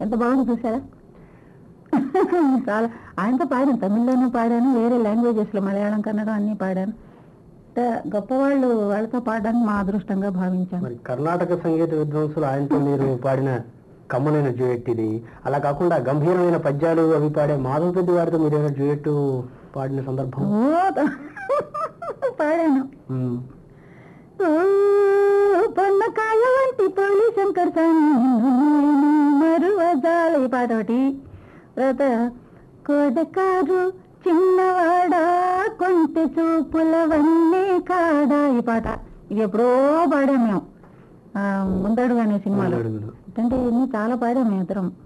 ఎంత బాగుంది చూసారా చాలా ఆయనతో పాడాను తమిళ్లోనూ పాడాను వేరే లాంగ్వేజెస్ లో మలయాళం కన్నడం అన్ని పాడాను అంటే గొప్పవాళ్ళు వాళ్ళతో పాడడానికి మా అదృష్టంగా భావించాను మరి కర్ణాటక సంగీత విద్వాంసులు ఆయనతో మీరు పాడిన కమ్మనైన డ్యూయట్ ఇది అలా కాకుండా గంభీరమైన పద్యాలు అవి పాడే మాధవ పెద్ద వారితో మీరు ఏమైనా డ్యూయట్ పాడిన సందర్భం ఓ త- పాడాను ఉమ్. ఓ, పొన్నకాయ వంటి పోలి శంకర్ మరువజాల ఈ పాట ఒకటి తర్వాత కోడకారు చిన్నవాడా కొంటె చూపుల వన్నే కాడా ఈ పాట ఇది ఎప్పుడో పాడాం మేము ఆ, ముందడుగు అనే సినిమాలో అడుగులు. అంటే ఇన్ని చాలా పాడాం మేము ఇద్దరం